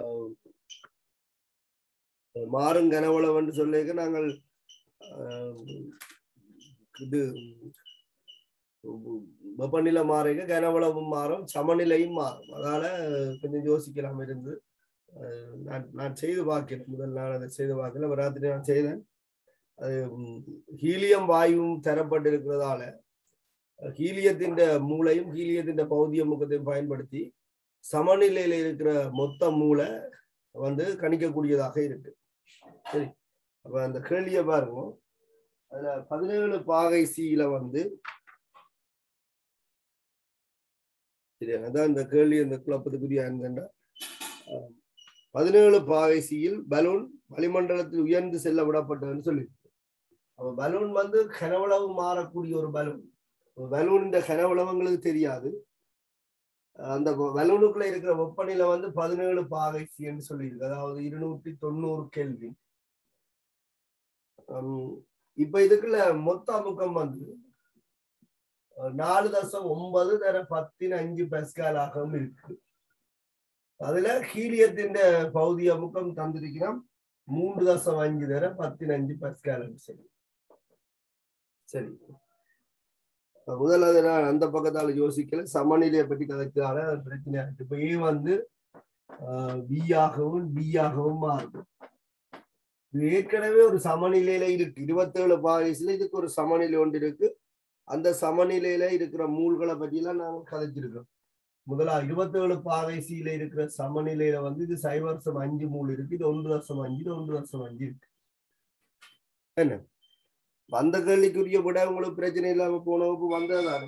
ஆஹ், மாறும் கனவளம் என்று சொல்லிக்க நாங்கள் ஆஹ், இது வெப்பநிலை மாறிக்க கனவளவும் மாறும் சமநிலையும் மாறும் அதனால கொஞ்சம் யோசிக்கலாம் இருந்து ஆஹ், நான் நான் செய்து பார்க்கிறேன் முதல் நாள் அதை செய்து பார்க்கல ஒரு ராத்திரி நான் செய்தேன் அது ம், ஹீலியம் வாயுவும் தரப்பட்டிருக்கிறதால ஹீலியத்தின் மூளையும் ஹீலியத்தின் பௌதிய முகத்தையும் பயன்படுத்தி சமநிலையில இருக்கிற மொத்த மூளை வந்து கணிக்கக்கூடியதாக இருக்கு சரி அப்ப அந்த கேள்வியை பாருங்க அதுல பதினேழு பாகை சீல வந்து சரி அதான் இந்த கேள்வி இந்த குழப்பத்துக்குரிய என்னன்னா அஹ், பதினேழு பாகை சீயில் பலூன் வளிமண்டலத்தில் உயர்ந்து செல்ல விடப்பட்டதுன்னு சொல்லி அப்ப பலூன் வந்து கனவளவு மாறக்கூடிய ஒரு பலூன் பலூன் கனவளவுங்களுக்கு தெரியாது அந்த பலூனுக்குள்ள இருக்கிற வெப்பநிலை வந்து பதினேழு பாகை என்று சொல்லியிருக்கு அதாவது இருநூற்றி தொண்ணூறு கேள்வி இப்ப இதுக்குள்ள மொத்த அமுக்கம் வந்து அஹ், நாலு தசம் ஒன்பது தர பத்தின் அஞ்சு பெஸ்காலாகவும் இருக்கு அதுல ஹீலியத்தின் பகுதி அமுக்கம் தந்திருக்கிறோம் மூன்று தசம் அஞ்சு தர பத்தின் அஞ்சு பெஸ்கால் சரி சரி இப்ப முதல்ல அதை நான் அந்த பக்கத்தால யோசிக்கல சமநிலையை பற்றி கதைச்சதால அது பிரச்சனையா இருக்கு இப்ப ஏ வந்து பி ஆகவும் டி ஆகவும் மாறுது இது ஏற்கனவே ஒரு சமநிலையில இருக்கு இருபத்தேழு பாரிஸ்ல இதுக்கு ஒரு சமநிலை ஒன்று இருக்கு அந்த சமநிலையில இருக்கிற மூல்களை பற்றி எல்லாம் நாங்க கதைச்சிருக்கோம் முதலா இருபத்தேழு பாகைசியில இருக்கிற சமநிலையில வந்து இது சைவர்சம் அஞ்சு மூல் இருக்கு இது ஒன்று வருஷம் அஞ்சு இது ஒன்று வருஷம் அஞ்சு இருக்கு என்ன வந்த கேள்விக்குரிய விட உங்களுக்கு பிரச்சனை இல்லாம போன வகுப்பு வந்ததானே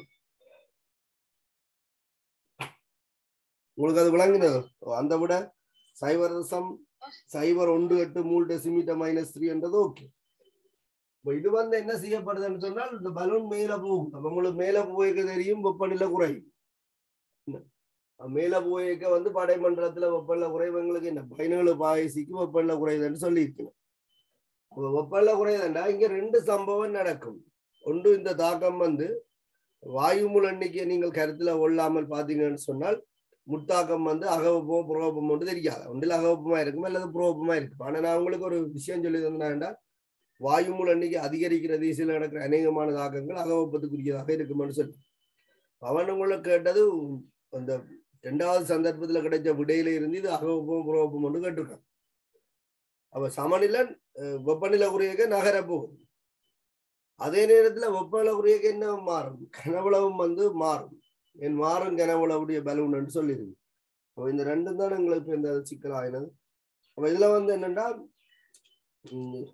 உங்களுக்கு அது விளங்கினது அந்த விட சைவர் தசம் சைவர் ஒன்று எட்டு மூணு டெசிமீட்டர் மைனஸ் த்ரீ என்றது ஓகே இப்போ இது வந்து என்ன செய்யப்படுதுன்னு சொன்னால் இந்த பலூன் மேல போகும் அப்ப உங்களுக்கு மேல போய்க்க தெரியும் வெப்பநிலை குறையும் என்ன? மேல போய்க்க வந்து படைமண்டலத்துல வெப்பநிலை குறைவு எங்களுக்கு என்ன பதினேழு பாயசிக்கு வெப்பநிலை குறையுதுன்னு சொல்லியிருக்கணும் அப்ப வெப்பநிலை குறையுதுண்டா இங்க ரெண்டு சம்பவம் நடக்கும் ஒன்று இந்த தாக்கம் வந்து வாயுமுல் எண்ணிக்கையை நீங்கள் கருத்துல கொள்ளாமல் பார்த்தீங்கன்னு சொன்னால் முத்தாக்கம் வந்து அகவப்பமோ புரோபமோ தெரியாது ஒன்றில் அகவப்பமா இருக்கும் அல்லது புரோபமா இருக்கும் ஆனா நான் உங்களுக்கு ஒரு விஷயம் சொல்லி தந்தேன்டா வாயுமுல் எண்ணிக்கை அதிகரிக்கிற திசையில் நடக்கிற அநேகமான தாக்கங்கள் அகவப்பத்துக்குரியதாக இருக்கும்னு சொல்லி அவன் உங்களை கேட்டது அந்த ரெண்டாவது சந்தர்ப்பத்துல கிடைச்ச விடையில இருந்து இது அகவப்பம் புரோபம் ஒன்று கேட்டிருக்கான் அவ சமநிலை அஹ், வெப்பநிலை குறையக்க நகர போகுது அதே நேரத்துல வெப்பநிலை குறையக்க என்ன மாறும் கனவுளவும் வந்து மாறும் என் மாறும் கனவுளவுடைய பலூன் சொல்லியிருக்கு அப்ப இந்த ரெண்டும் தான் எங்களுக்கு இப்ப இந்த சிக்கல் ஆயினது அப்ப இதுல வந்து என்னன்னா உம்,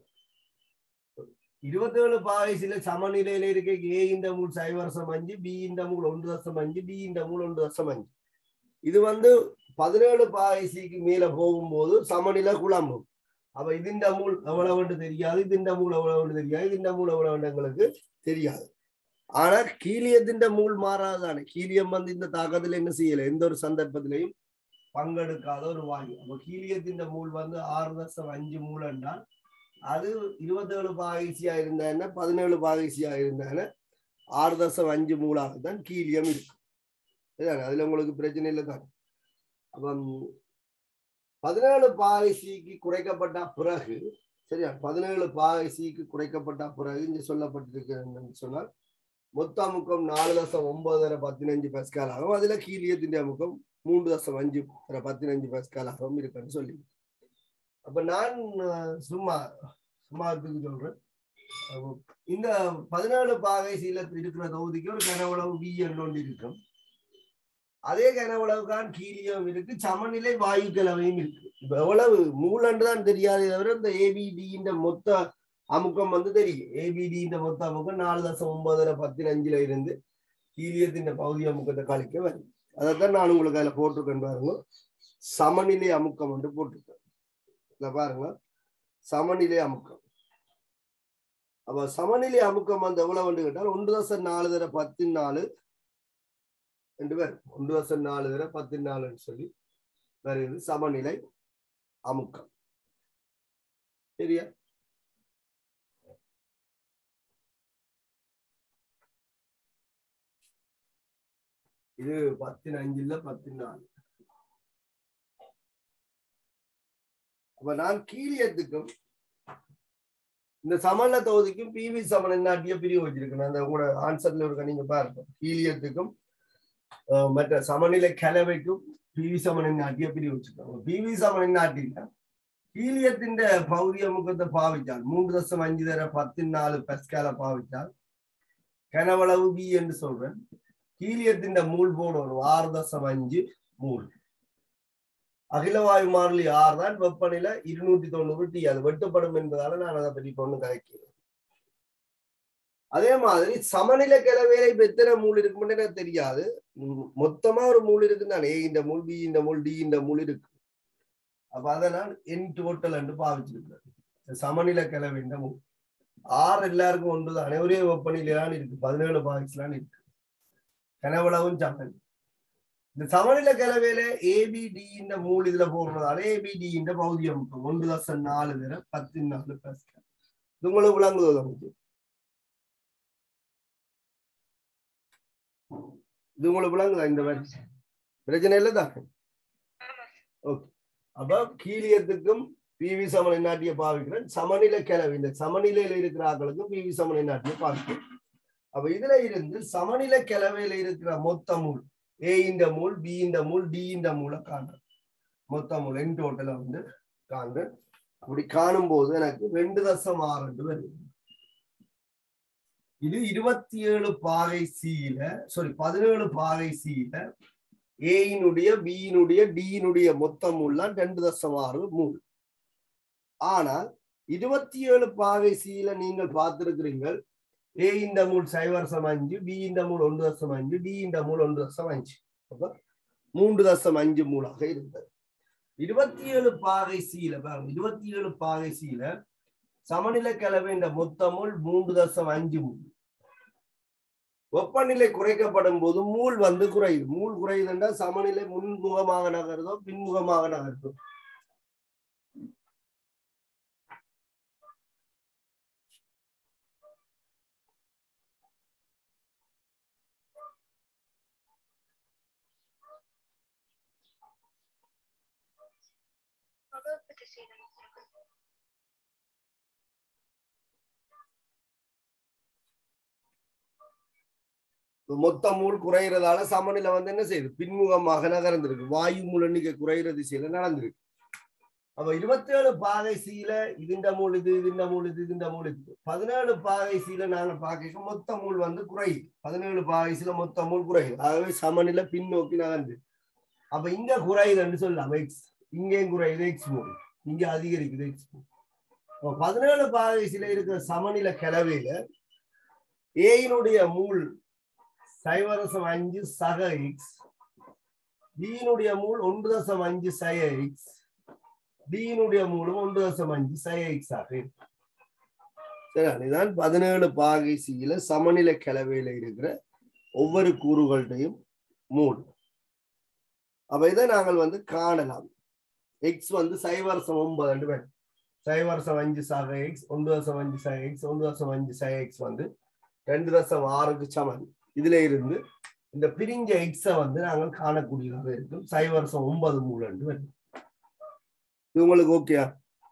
இருபத்தேழு பாயசில சமநிலையில இருக்க ஏ இந்த மூல் சைவரசம் அஞ்சு பி இந்த மூல் ஒன்று தசம் அஞ்சு டி இந்த மூல் ஒன்று தசம் அஞ்சு இது வந்து பதினேழு பாயசிக்கு மேல போகும்போது சமநிலை குழம்பும் அப்ப இதுண்ட மூல் எவ்வளவுன்னு தெரியாது இதுண்ட மூல் எவ்வளவுன்னு தெரியாது இதுண்ட மூல் எவ்வளவுன்னு எங்களுக்கு தெரியாது ஆனா கீலியத்தின் மூல் மாறாதானே கீலியம் வந்து இந்த தாக்கத்துல என்ன செய்யல எந்த ஒரு சந்தர்ப்பத்திலையும் பங்கெடுக்காத ஒரு வாயு அப்ப கீலியத்தின் மூல் வந்து ஆறு தசம் அஞ்சு மூல் என்றால் அது இருபத்தேழு பாகிசியா இருந்தான பதினேழு பாகிசியா இருந்தான ஆறு தசம் அஞ்சு மூலாக தான் கீலியம் இருக்கு இதுதானே அதுல உங்களுக்கு பிரச்சனை இல்லை தான் அப்ப பதினேழு பாகிசிக்கு குறைக்கப்பட்ட பிறகு சரியா பதினேழு பாகிசிக்கு குறைக்கப்பட்ட பிறகு இங்க சொல்லப்பட்டிருக்கு என்னன்னு சொன்னால் மொத்த அமுக்கம் நாலு தசம் ஒன்பதரை பதினஞ்சு பஸ்கால் ஆகும் அதுல கீழியத்தின் அமுக்கம் மூன்று தசம் அஞ்சு பதினஞ்சு பஸ்கால் ஆகும் இருக்குன்னு சொல்லி அப்ப நான் அஹ், சும்மா சும்மாத்துக்கு சொல்றேன் அப்போ இந்த பதினாலு பாகை சீலத்தில் இருக்கிற தொகுதிக்கு ஒரு கனவளவு வி ஒன்று இருக்கும் அதே கனவளவுதான் கீழியம் இருக்கு சமநிலை வாயு கலவையும் இருக்கு இப்ப எவ்வளவு மூலன்று தான் தெரியாதே தவிர இந்த ஏபிடி இந்த மொத்த அமுக்கம் வந்து தெரியும் ஏபிடி இந்த மொத்த அமுக்கம் நாலு தசம் ஒன்பதுல பதினஞ்சுல இருந்து ஹீலியத்தின் பகுதி அமுக்கத்தை கழிக்க வரும் அதைத்தான் நான் உங்களுக்கு அதுல போட்டிருக்கேன் பாருங்க சமநிலை அமுக்கம் வந்து போட்டிருக்கேன் இதுல பாருங்க சமநிலை அமுக்கம் அப்ப சமநிலை அமுக்கம் வந்து எவ்வளவு வந்து கேட்டால் ஒன்று தசம் நாலு தர பத்து நாலு ரெண்டு பேர் ஒன்று தசம் நாலு தர பத்து நாலுன்னு சொல்லி வருது சமநிலை அமுக்கம் சரியா இது பத்து அஞ்சுல பத்து நாலு அப்ப நான் கீழியத்துக்கும் இந்த சமண தொகுதிக்கும் பிவி சமன் நாட்டிய பிரிவு வச்சிருக்கேன் அந்த உங்களோட ஆன்சர்ல இருக்க நீங்க பாருங்க கீழியத்துக்கும் அஹ், மற்ற சமநிலை கலவைக்கும் பிவி சமன் நாட்டிய பிரிவு வச்சிருக்காங்க பிவி சமன் நாட்டில ஹீலியத்தின் பௌதிய முகத்தை பாவிச்சால் மூன்று தசம் அஞ்சு தர பத்து நாலு பெஸ்கால பாவிச்சால் கனவளவு பி என்று சொல்றேன் ஹீலியத்தின் மூல் போடணும் ஆறு தசம் அஞ்சு மூல் அகிலவாயு மாறிலி ஆறு தான் வெப்பநிலை இருநூற்றி தொண்ணூறு டி அது வெட்டப்படும் என்பதால நான் அதை பற்றி பொண்ணு கதைக்கிறேன் அதே மாதிரி சமநிலை கிளவேலை இப்ப எத்தனை மூல் இருக்குன்னு எனக்கு தெரியாது உம், மொத்தமா ஒரு மூல் இருக்குன்னு ஏ இந்த மூல் பி இந்த மூல் டி இந்த மூல் இருக்கு அப்ப அதை நான் என் டோட்டல் என்று பாவிச்சிருக்கிறேன் சமநிலை கிளவேண்ட மூல் ஆறு எல்லாருக்கும் ஒன்று தான் ஒரே வெப்பநிலையிலான் இருக்கு பதினேழு பாவிஸ்லான் இருக்கு கனவளவும் சமன் இந்த சமநிலை கலவையில ஏபிடி இந்த மூணு இதுல போடுறதால ஏபிடி இந்த பௌதியம் இருக்கும் ஒன்று தசம் நாலு தர பத்து நாலு பிளஸ் இது உங்களுக்கு விளங்குதோ நமக்கு இது உங்களுக்கு விளங்குதா இந்த மாதிரி பிரச்சனை இல்லை தான் ஓகே அப்ப கீழியத்துக்கும் பிவி சமநிலை நாட்டிய பாவிக்கிறேன் சமநிலை கிளவி இந்த சமநிலையில இருக்கிற ஆக்களுக்கும் பிவி சமநிலை நாட்டிய பாவிக்கிறேன் அப்ப இதுல இருந்து சமநிலை கிளவையில இருக்கிற மொத்த மூல் ஏ இந்த மூல் பி இந்த மூல் டி இந்த மூலை காண்றேன் மொத்த மூல் என் டோட்டல வந்து காண்றேன் அப்படி காணும் போது எனக்கு ரெண்டு தசம் ஆறு ரெண்டு வருது இது இருபத்தி ஏழு பாகை சியில சாரி பதினேழு பாகை சியில ஏயினுடைய பியினுடைய டியினுடைய மொத்த மூல்லாம் ரெண்டு தசம் ஆறு மூல் ஆனால் இருபத்தி ஏழு பாகை சியில நீங்கள் பார்த்திருக்கிறீர்கள் ஏ இந்த மூல் சைவரசம் அஞ்சு பி இந்த மூல் ஒன்று தசம் அஞ்சு டி இந்த மூல் ஒன்று தசம் அஞ்சு அப்ப மூன்று தசம் அஞ்சு மூலாக இருந்தது இருபத்தி ஏழு பாகை சீல பாருங்க இருபத்தி ஏழு பாகை சீல சமநிலை கலவை இந்த மொத்த மூல் மூன்று தசம் அஞ்சு மூல் வெப்பநிலை குறைக்கப்படும் போது மூல் வந்து குறையுது மூல் குறையுதுன்னா சமநிலை முன்முகமாக நகருதோ பின்முகமாக நகருதோ வகுப்பு திசையில் மொத்த மூல் குறைகிறதால சமநிலை வந்து என்ன செய்யுது பின்முகமாக நகர்ந்திருக்கு வாயு மூல் எண்ணிக்கை குறைகிற திசையில நடந்திருக்கு அப்ப இருபத்தி ஏழு பாகை சீல இதுண்ட மூல் இது இதுண்ட மூல் இது இதுண்ட மூல் இது பதினேழு பாகை சீல நாங்க பார்க்க மொத்த மூல் வந்து குறையுது பதினேழு பாகை சீல மொத்த மூல் குறையுது ஆகவே சமநிலை பின்னோக்கி நகர்ந்து அப்ப இங்க குறையுதுன்னு சொல்லலாம் எக்ஸ் இங்கேயும் குறையுது எக்ஸ் மூல் இங்க அதிகரிக்குது எக்ஸ் மூல் அப்ப பதினேழு பாகை சீல இருக்கிற சமநிலை கிளவையில ஏயினுடைய மூல் சைவரசம் அஞ்சு சக எக்ஸ் பியினுடைய மூல் ஒன்று தசம் அஞ்சு சய எக்ஸ் டியினுடைய மூலம் ஒன்று தசம் அஞ்சு சய எக்ஸ் ஆக இருக்கு சரி இதுதான் பதினேழு பாகை சியில சமநிலை கிளவையில இருக்கிற ஒவ்வொரு கூறுகள்டையும் மூல் அப்ப இதை நாங்கள் வந்து காணலாம் எக்ஸ் வந்து சைவரசம் ஒன்பது ரெண்டு பேர் சைவரசம் அஞ்சு சக எக்ஸ் ஒன்று தசம் அஞ்சு சய எக்ஸ் ஒன்று தசம் அஞ்சு சய எக்ஸ் வந்து ரெண்டு தசம் ஆறுக்கு சமன் இதுல இருந்து இந்த பிரிஞ்ச எக்ஸ வந்து நாங்கள் காணக்கூடியதாக இருக்கும் சைவரசம் ஒன்பது மூணு ரெண்டு வரும் இது உங்களுக்கு ஓகேயா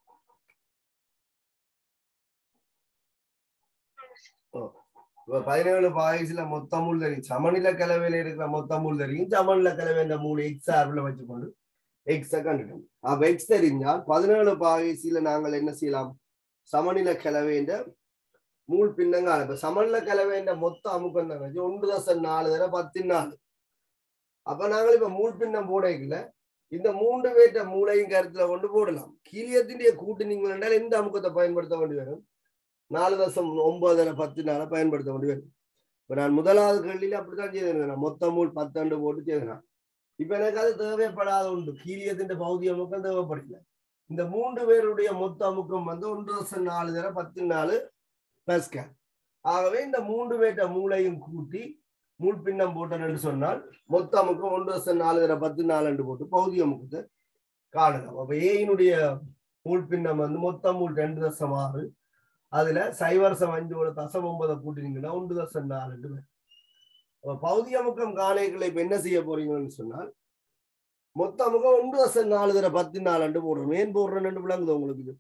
இப்ப பதினேழு பாயசுல மொத்த மூல் தெரியும் சமநில கலவையில இருக்கிற மொத்த மூல் தெரியும் சமநில கலவை இந்த மூணு எக்ஸ் ஆர்பில் வச்சுக்கொண்டு எக்ஸ கண்டுக்கணும் அப்ப எக்ஸ் தெரிஞ்சால் பதினேழு பாயசில நாங்கள் என்ன செய்யலாம் சமநில கலவைன்ற மூல் பின்னங்கால இப்ப சமநில கலவைன்ற மொத்த அமுக்கம் தான் வச்சு ஒன்று தசம் நாலு தர பத்து நாலு அப்ப நாங்கள் இப்ப மூல் பின்னம் போடைக்குள்ள இந்த மூன்று பேற்ற மூளையும் கருத்துல கொண்டு போடலாம் கீழியத்தினுடைய கூட்டு நீங்கள் என்றால் எந்த அமுக்கத்தை பயன்படுத்த வேண்டி வரும் நாலு தசம் ஒன்பது பத்து நாள பயன்படுத்த வேண்டி வரும் இப்ப நான் முதலாவது கல்லியில அப்படித்தான் செய்திருந்தேன் மொத்த மூல் பத்தாண்டு போட்டு செய்தேன் இப்ப எனக்கு அது தேவைப்படாத உண்டு கீழியத்தின் பௌதிய அமுக்கம் தேவைப்படல இந்த மூன்று பேருடைய மொத்த அமுக்கம் வந்து ஒன்று தசம் நாலு தர பத்து நாலு பேஸ்கல் ஆகவே இந்த மூன்று பேட்ட மூளையும் கூட்டி மூல் பின்னம் போட்டேன் என்று சொன்னால் மொத்த அமுக்கம் ஒன்று வருஷம் நாலு தர பத்து நாலு என்று போட்டு பகுதி அமுக்கத்தை காணலாம் அப்ப ஏயினுடைய மூல் பின்னம் வந்து மொத்த மூல் ரெண்டு தசம் ஆறு அதுல சைவரசம் அஞ்சோட தசம் ஒன்பதை கூட்டினீங்கன்னா ஒன்று தசம் நாலு என்று வரும். அப்ப பகுதி அமுக்கம் காணைகளை இப்ப என்ன செய்ய போறீங்கன்னு சொன்னால் மொத்த அமுக்கம் ஒன்று தசம் நாலு தர பத்து நாலு அண்டு போடுறோம் ஏன் போடுறேன்னு விளங்குது உங்களுக்கு இது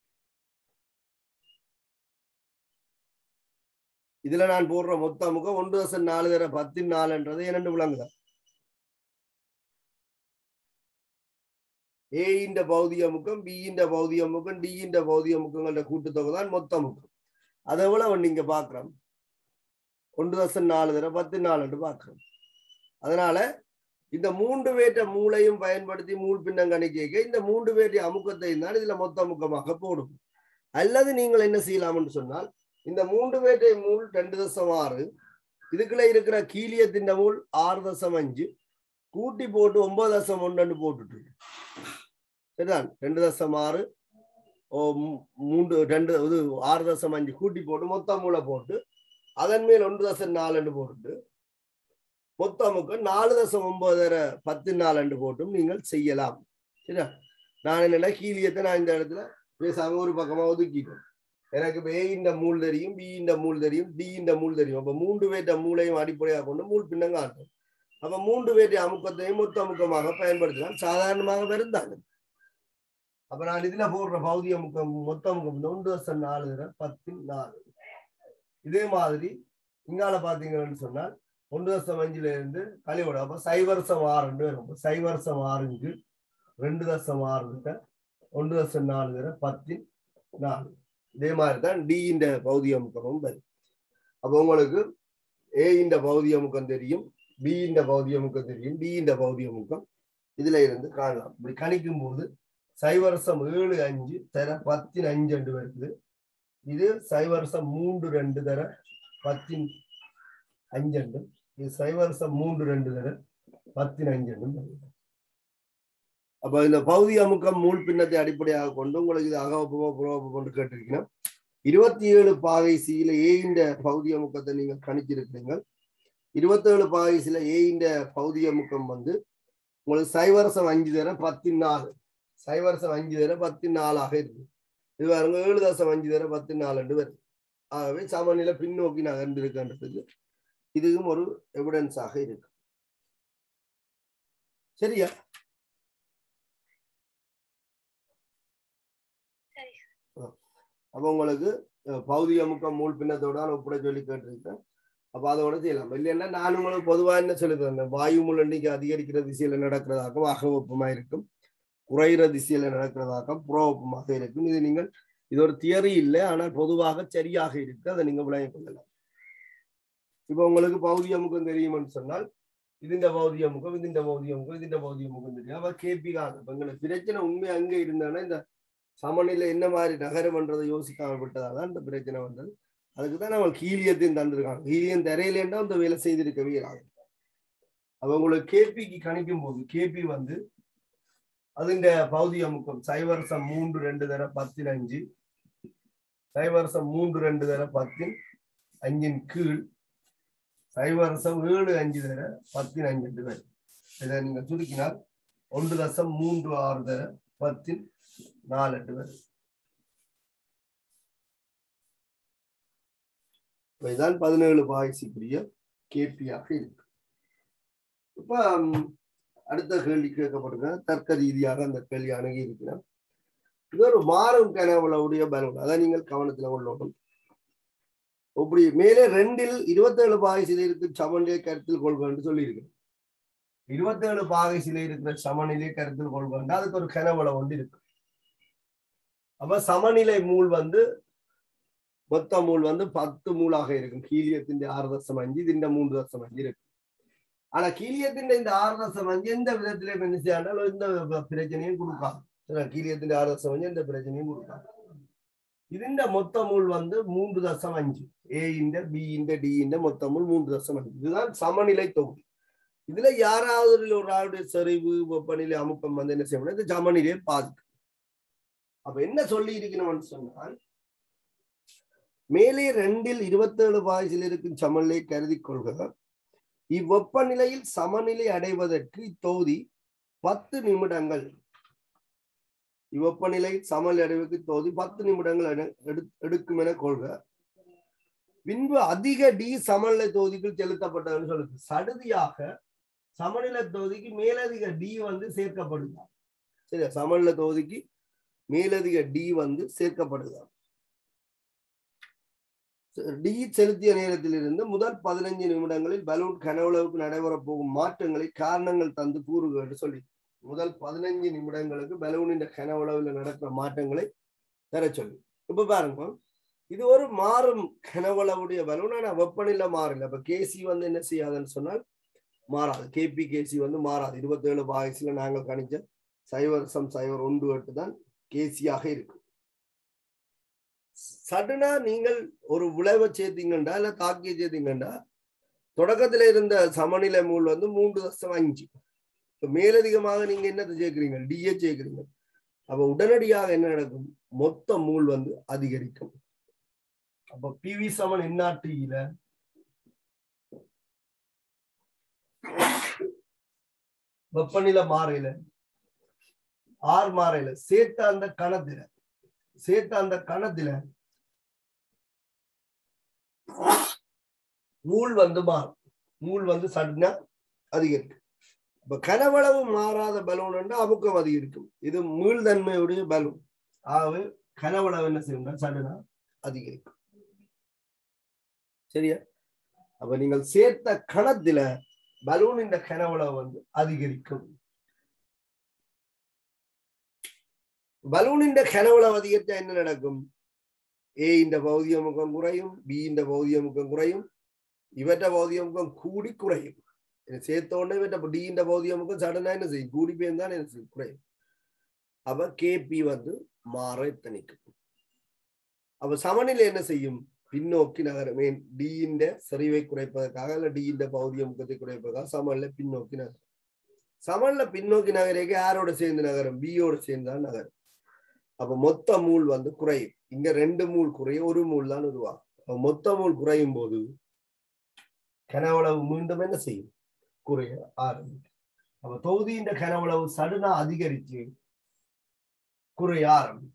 இதுல நான் போடுற மொத்த அமுக்கம் ஒன்று தசம் நாலு தர பத்து நாலுன்றது என்னண்டு விளங்குதா ஏ இந்த பௌதிக முக்கம் பி இந்த பௌதிக முக்கம் டி இந்த பௌதிக முக்கங்களோட கூட்டுத்தொகை தான் மொத்த முக்கம் அதை விட நீங்க பாக்குறோம் ஒன்று தசம் நாலு தர பத்து நாலுன்னு பாக்குறோம் அதனால இந்த மூன்று பேற்ற மூளையும் பயன்படுத்தி மூல் பின்னம் கணிக்க இந்த மூன்று பேற்ற அமுக்கத்தை தான் இதுல மொத்த அமுக்கமாக போடும் அல்லது நீங்கள் என்ன செய்யலாம்னு சொன்னால் இந்த மூன்று பேற்றை மூல் ரெண்டு தசம் ஆறு இதுக்குள்ள இருக்கிற கீழியத்தின் மூல் ஆறு தசம் அஞ்சு கூட்டி போட்டு ஒன்பது தசம் ஒன்று போட்டுட்டு சரிதான் ரெண்டு தசம் ஆறு ஓ மூ- மூன்று ரெண்டு இது ஆறு தசம் அஞ்சு கூட்டி போட்டு மொத்த மூளை போட்டு அதன் மேல் ஒன்று தசம் நாலுன்னு போட்டுட்டு மொத்தமுக்கு நாலு தசம் ஒன்பதரை பத்து நாலு போட்டும் நீங்கள் செய்யலாம் சரியா நான் என்னன்னா கீழியத்தை நான் இந்த இடத்துல பேசாம ஒரு பக்கமா ஒதுக்கிட்டேன் எனக்கு இப்ப ஏ இந்த மூல் தெரியும் பி இந்த மூல் தெரியும் டி இந்த மூல் தெரியும் அப்ப மூன்று பேற்ற மூளையும் அடிப்படையாக கொண்டு மூல் பின்னங்க ஆட்டும் அப்ப மூன்று பேற்ற அமுக்கத்தையும் மொத்த அமுக்கமாக பயன்படுத்தலாம் சாதாரணமாக வருந்தாங்க அப்ப நான் இதுல போடுற பௌதிக முக்கம் மொத்த முக்கம் இந்த ஒன்று வருஷம் நாலு தடவை பத்து நாலு இதே மாதிரி இங்கால பாத்தீங்கன்னு சொன்னால் ஒன்று வருஷம் அஞ்சுல இருந்து கழிவோட அப்ப சைவரசம் ஆறுன்னு வரும் அப்ப சைவரசம் ஆறுக்கு ரெண்டு தசம் ஆறு தடவை ஒன்று தசம் நாலு தடவை பத்து நாலு இதே மாதிரி தான் டி இந்த பௌதிக முக்கமும் வரும் அப்போ உங்களுக்கு ஏ இந்த பௌதிக முக்கம் தெரியும் பி இந்த பௌதிக முக்கம் தெரியும் டி இந்த பௌதிக முக்கம் இதுல இருந்து காணலாம் இப்படி கணிக்கும் போது சைவரசம் ஏழு அஞ்சு தர பத்தின் அஞ்சு ரெண்டு வருது இது சைவரசம் மூன்று ரெண்டு தர பத்தின் அஞ்சு ரெண்டு இது சைவரசம் மூன்று ரெண்டு தர பத்தின் அஞ்சு ரெண்டு வருது அப்ப இந்த பௌதி அமுக்கம் மூல் பின்னத்தை அடிப்படையாக கொண்டு உங்களுக்கு இது அகவப்பமோ புறவப்போ கொண்டு கேட்டிருக்கீங்கன்னா இருபத்தி ஏழு பாகை சியில ஏ இந்த பௌதி அமுக்கத்தை நீங்கள் கணிச்சிருக்கிறீங்க இருபத்தேழு பாகை சில ஏ இந்த பௌதி அமுக்கம் வந்து உங்களுக்கு சைவரசம் அஞ்சு தர பத்து நாலு சைவரசம் அஞ்சு தர பத்து நாலாக இருக்கு இது பாருங்க ஏழு தசம் அஞ்சு தர பத்து நாலு வருது ஆகவே சமநிலை பின்னோக்கி நகர்ந்திருக்கின்றதுக்கு இதுவும் ஒரு எவிடன்ஸாக இருக்கு சரியா சரி அப்போ உங்களுக்கு அஹ், பௌதிக முக்கம் மூல் பின்னத்தோட ஒப்படை சொல்லி கேட்டிருக்கேன் அப்ப அதோட செய்யலாம் இல்லைன்னா நான் உங்களுக்கு பொதுவா என்ன சொல்லி தந்தேன் வாயு மூல் எண்ணிக்கை அதிகரிக்கிற திசையில நடக்கிறதாகவும் அகவெப்பமா இருக்கும் குறைகிற திசையில நடக்கிறதாகவும் புறவெப்பமாக இருக்கும் இது நீங்கள் இது ஒரு தியரி இல்லை ஆனால் பொதுவாக சரியாக இருக்கு அதை நீங்க விளங்கிக் கொள்ளலாம் இப்போ உங்களுக்கு பௌதிக முகம் தெரியும்னு சொன்னால் இது இந்த பௌதிக முகம் இது இந்த பௌதிக முகம் இது இந்த பௌதிக முகம் தெரியும் அப்ப கேபி காணும் இப்ப எங்களுக்கு பிரச்சனை உண்மை அங்கே இருந்தானா இந்த சமநிலை என்ன மாதிரி நகரம்ன்றதை யோசிக்காம விட்டதால தான் இந்த பிரச்சனை வந்தது அதுக்கு தான் நம்ம ஹீலியத்தையும் தந்திருக்காங்க ஹீலியம் தரையிலேண்டா அந்த வேலை செய்திருக்கவே ஆகும் அப்ப உங்களுக்கு கேபிக்கு கணிக்கும் போது கேபி வந்து அதுண்ட பௌதிக முக்கம் சைவரசம் மூன்று ரெண்டு தர பத்தின் அஞ்சு சைவரசம் மூன்று ரெண்டு தர பத்தின் அஞ்சின் கீழ் சைவரசம் ஏழு அஞ்சு தர பத்தின் அஞ்சு ரெண்டு தர இதை நீங்க சுருக்கினால் ஒன்று தசம் மூன்று ஆறு தர பத்தின் நாலு எட்டு வரை இதான் பதினேழு பாய்ச்சிக்குரிய கேபியாக இருக்கு இப்ப ம், அடுத்த கேள்வி கேட்கப்படுங்க தர்க்க ரீதியாக அந்த கேள்வி அணுகி இருக்கிறேன் இது ஒரு மாறும் கனவுடைய பலன் அதை நீங்கள் கவனத்துல கொள்ளணும் இப்படி மேலே ரெண்டில் இருபத்தேழு பாகை சிலை இருக்கு சமநிலை கருத்தில் கொள்கன்னு சொல்லியிருக்கேன் இருபத்தேழு பாகை சிலை இருக்கிற சமநிலை கருத்தில் கொள்கன்னு அதுக்கு ஒரு கனவுல ஒன்று இருக்கு அப்ப சமநிலை மூல் வந்து மொத்த மூல் வந்து பத்து மூலாக இருக்கும் கீழியத்தின் ஆறு தசம் அஞ்சு ഇതിന്റെ மூன்று தசம் அஞ்சு இருக்கு ஆனா கீழியத்தின் இந்த ஆறு தசம் அஞ்சு எந்த விதத்திலையும் என்ன செய்யாண்டாலும் எந்த பிரச்சனையும் கொடுக்காது சரியா? கீழியத்தின் ஆறு தசம் அஞ்சு எந்த பிரச்சனையும் கொடுக்காது ഇതിന്റെ மொத்த மூல் வந்து மூன்று தசம் அஞ்சு ஏ இந்த பி இந்த டி இந்த மொத்த மூல் மூன்று தசம் அஞ்சு இதுதான் சமநிலை தொகுதி இதுல யாராவது ஒரு ஆளுடைய செறிவு வெப்பநிலை அமுக்கம் வந்து என்ன செய்யணும் இந்த சமநிலையை பாதிக்கும் அப்ப என்ன சொல்லி இருக்கணும்னு சொன்னால் மேலே ரெண்டில் இருபத்தேழு பாய்ச்சில் இருக்கும் சமநிலை கருதி கொள்க இவ்வெப்பநிலையில் சமநிலை அடைவதற்கு இத்தொகுதி பத்து நிமிடங்கள் இவ்வெப்பநிலை சமநிலை அடைவதற்கு தொகுதி பத்து நிமிடங்கள் எடு- எடு- எடுக்கும் என கொள்க பின்பு அதிக டி சமநிலை தொகுதிக்குள் செலுத்தப்பட்டதுன்னு சொல்லுது சடுதியாக சமநிலை தொகுதிக்கு மேலதிக டி வந்து சேர்க்கப்படுதா சரியா சமநிலை தொகுதிக்கு மேலதிக டி வந்து சேர்க்கப்படுதா டி செலுத்திய நேரத்திலிருந்து முதல் பதினைஞ்சு நிமிடங்களில் பலூன் கனவுளவுக்கு நடைபெறப் போகும் மாற்றங்களை காரணங்கள் தந்து கூறுகள் சொல்லி முதல் பதினைஞ்சு நிமிடங்களுக்கு பலூனின் கனவுளவில் நடக்கிற மாற்றங்களை தர சொல்லி இப்ப பாருங்க இது ஒரு மாறும் கனவளவுடைய பலூன் ஆனா வெப்பநிலை மாறல இப்ப கேசி வந்து என்ன செய்யாதுன்னு சொன்னால் மாறாது கேபி கேசி வந்து மாறாது இருபத்தேழு பாய்ஸ்ல நாங்கள் கணிச்ச சைவர் சம் சைவர் ஒன்று எட்டு தான் கேசியாக இருக்கு சடனா நீங்கள் ஒரு விளைவை சேர்த்தீங்கண்டா இல்ல தாக்கிய சேர்த்தீங்கண்டா தொடக்கத்துல இருந்த சமநிலை மூல் வந்து மூன்று தசம் அஞ்சு இப்ப மேலதிகமாக நீங்க என்னத்தை சேர்க்கிறீங்க டிஏ சேர்க்கிறீங்க அப்ப உடனடியாக என்ன நடக்கும் மொத்த மூல் வந்து அதிகரிக்கும் அப்ப பிவி சமன் என்ஆர்டியில வெப்பநிலை மாறையில ஆர் மாறையில சேர்த்த அந்த கணத்துல சேர்த்த அந்த கணத்துல மூல் வந்து மாறும் மூல் வந்து சடனா அதிகரிக்கும் இப்ப கனவளவு மாறாத பலூன் அமுக்கம் அதிகரிக்கும் இது மீள்தன்மையுடைய பலூன் ஆகவே கனவளவு என்ன செய்யும் சடனா அதிகரிக்கும் சரியா அப்ப நீங்கள் சேர்த்த கணத்துல பலூனின் கனவளவு வந்து அதிகரிக்கும் பலூனின் கனவளவு அதிகரித்தா என்ன நடக்கும் ஏ இந்த பௌதிக முகம் குறையும் பி இந்த பௌதிக முகம் குறையும் இவற்ற பௌதிக முகம் கூடி குறையும் சேர்த்த உடனே இவற்ற டி இந்த பௌதிக முகம் சடனா என்ன செய்யும் கூடி போயிருந்தான் என்ன செய்யும் குறையும் அப்ப கேபி வந்து மாற தணிக்கும் அப்ப சமநிலை என்ன செய்யும் பின்னோக்கி நகரும் ஏன் டி இந்த செறிவை குறைப்பதற்காக அல்ல டி இந்த பௌதிக முகத்தை குறைப்பதற்காக சமநிலை பின்னோக்கி நகரும் சமநிலை பின்னோக்கி நகரேக்கு யாரோட சேர்ந்து நகரும் பியோட சேர்ந்தான் நகரும் அப்ப மொத்த மூல் வந்து குறையும் இங்க ரெண்டு மூல் குறையும் ஒரு மூல் தான் உருவாகும் மொத்த மூல் குறையும் போது கனவளவு மீண்டும் என்ன செய்யும் குறைய ஆரம்பிக்கும் அப்ப தொகுதியின் கனவளவு சடுனா அதிகரிச்சு குறைய ஆரம்பிக்கும்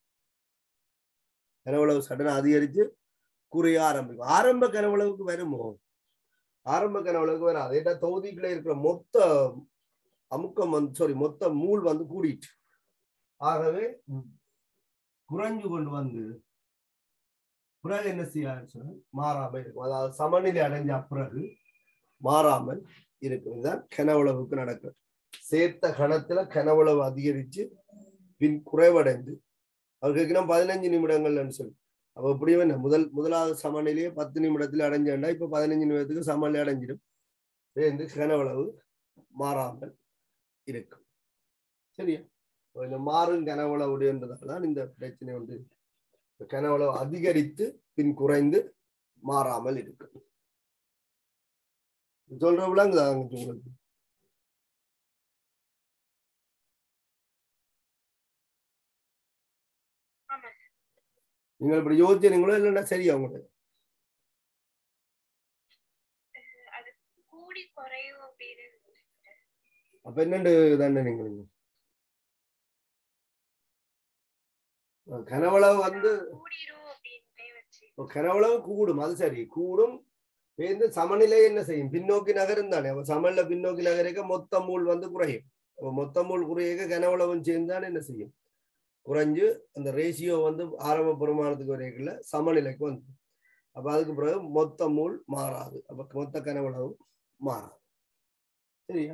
கனவளவு சடனா அதிகரிச்சு குறைய ஆரம்பிக்கும் ஆரம்ப கனவளவுக்கு வருமோ ஆரம்ப கனவளவுக்கு வராது ஏன்னா தொகுதிக்குள்ள இருக்கிற மொத்த அமுக்கம் வந்து சாரி மொத்த மூல் வந்து கூடிட்டு ஆகவே குறைஞ்சு கொண்டு வந்து பிறகு என்ன செய்யாது சொன்னா மாறாம இருக்கும் அதாவது சமநிலை அடைஞ்ச பிறகு மாறாமல் இருக்கும் இதுதான் கனவுளவுக்கு நடக்கும் சேர்த்த கணத்துல கனவுளவு அதிகரிச்சு பின் குறைவடைந்து அவருக்கு பதினஞ்சு நிமிடங்கள்னு சொல்லி அப்ப எப்படியும் என்ன முதல் முதலாவது சமநிலையே பத்து நிமிடத்துல அடைஞ்சேன்டா இப்ப பதினஞ்சு நிமிடத்துக்கு சமநிலை அடைஞ்சிடும் சேர்ந்து கனவளவு மாறாமல் இருக்கும் சரியா இந்த மாறும் கனவளவுடையன்றதால தான் இந்த பிரச்சனை வந்து கனவளவு அதிகரித்து பின் குறைந்து மாறாமல் இருக்கும் சொல்ற விளங்குதா உங்களுக்கு நீங்கள் இப்படி யோசிச்சீங்களோ இல்லைன்னா சரியா உங்களுக்கு கூடி குறையும் அப்படின்னு அப்ப என்னண்டு தானே நீங்கள் கனவளவு வந்து கூடிரும் அப்படின்ட்டே வச்சு கனவளவு கூடும் அது சரி கூடும் பேருந்து சமநிலை என்ன செய்யும் பின்னோக்கி நகரும் தானே அப்ப சமநிலை பின்னோக்கி நகரிக்க மொத்த மூல் வந்து குறையும் அப்ப மொத்த மூல் குறைய கனவளவும் சேர்ந்தானே என்ன செய்யும் குறைஞ்சு அந்த ரேஷியோ வந்து ஆரம்ப பெருமானத்துக்கு வரைக்குள்ள சமநிலைக்கு வந்து அப்ப அதுக்கு பிறகு மொத்த மூல் மாறாது அப்ப மொத்த கனவளவு மாறாது சரியா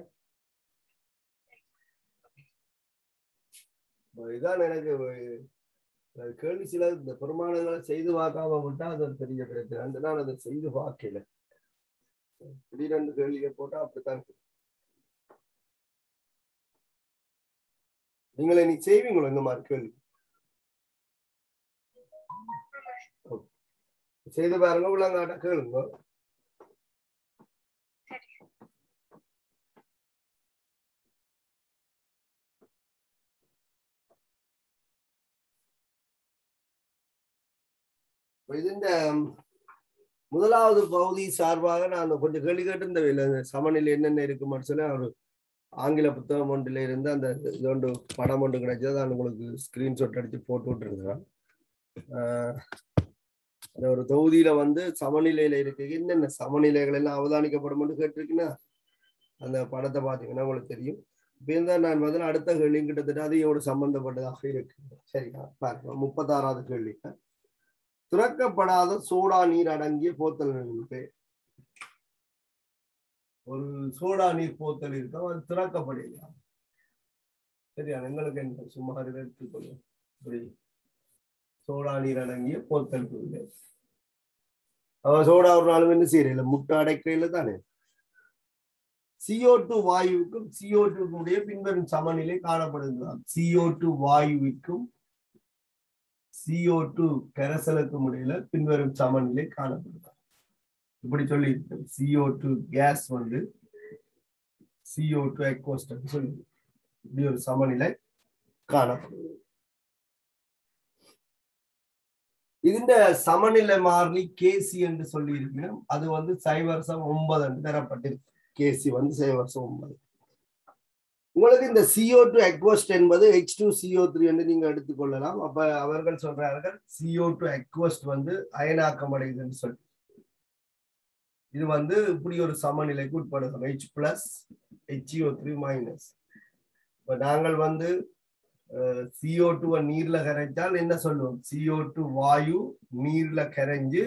இதான் எனக்கு அது கேள்வி சில இந்த பெருமானங்களை செய்து பார்க்காம விட்டா அது ஒரு பெரிய பிரச்சனை அந்த நான் அதை செய்து பார்க்கல திடீரென்று கேள்வியை போட்டா அப்படித்தான் நீங்களே நீ செய்வீங்களோ இந்த மாதிரி கேள்வி செய்து பாருங்க உள்ளங்காட்ட கேளுங்க இந்த முதலாவது பகுதி சார்பாக நான் கொஞ்சம் கேள்வி கேட்டிருந்தேன் இல்லை சமநிலை என்னென்ன இருக்குமான்னு சொல்லி ஒரு ஆங்கில புத்தகம் ஒன்றில் இருந்து அந்த இது ஒன்று படம் ஒன்று கிடைச்சது நான் உங்களுக்கு ஸ்கிரீன்ஷாட் அடிச்சு போட்டு விட்டுருந்தேன் அந்த ஒரு தொகுதியில வந்து சமநிலையில இருக்கு என்னென்ன சமநிலைகள் எல்லாம் அவதானிக்கப்படும் கேட்டிருக்குன்னா அந்த படத்தை பார்த்தீங்கன்னா உங்களுக்கு தெரியும் இப்போ இருந்தால் நான் வந்து அடுத்த கேள்வி கிட்டத்தட்ட அதையோடு சம்பந்தப்பட்டதாக இருக்கு சரியா பாருங்க முப்பத்தாறாவது கேள்வி திறக்கப்படாத சோடா நீர் அடங்கிய போத்தல் பேர் ஒரு சோடா நீர் போத்தல் இருக்கும் அது திறக்கப்படலையா சரியா எங்களுக்கு என்ன சும்மா இதை எடுத்துக்கொள்ளும் இப்படி சோடா நீர் அடங்கிய போத்தல் பேர் அவன் சோடா ஒரு நாளும் என்ன செய்யறதில்ல முட்டை அடைக்கையில தானே CO2 வாயுவுக்கும் CO2 உடைய பின்வரும் சமநிலை காணப்படுகிறதாம் CO2 வாயுவிற்கும் CO2 கரைசலுக்கும் இடையில பின்வரும் சமநிலை காணப்படுகிறது இப்படி சொல்லி CO2 கேஸ் வந்து CO2 எக்வஸ்ட் சொல்லி இப்படி ஒரு சமநிலை காணப்படுது ഇതിന്റെ സമനില മാറിനി കെ സി എന്ന് சொல்லியிருக்கணும் அது வந்து சைவர்சம் ஒன்பது என்று தரப்பட்டிருக்கு கேசி வந்து சைவர்சம் ஒன்பது உங்களுக்கு இந்த CO2 டூ எக்வஸ்ட் என்பது ஹெச் டூ சிஓ த்ரீ என்று நீங்க எடுத்துக்கொள்ளலாம் அப்ப அவர்கள் சொல்றார்கள் CO2 டூ எக்வஸ்ட் வந்து அயனாக்கம் அடையுதுன்னு சொல்லி இது வந்து இப்படி ஒரு சமநிலைக்கு உட்படுத்தணும் H plus HCO three minus இப்ப நாங்கள் வந்து சிஓ டூவை நீர்ல கரைச்சால் என்ன சொல்லுவோம் சிஓ டூ வாயு நீர்ல கரைஞ்சு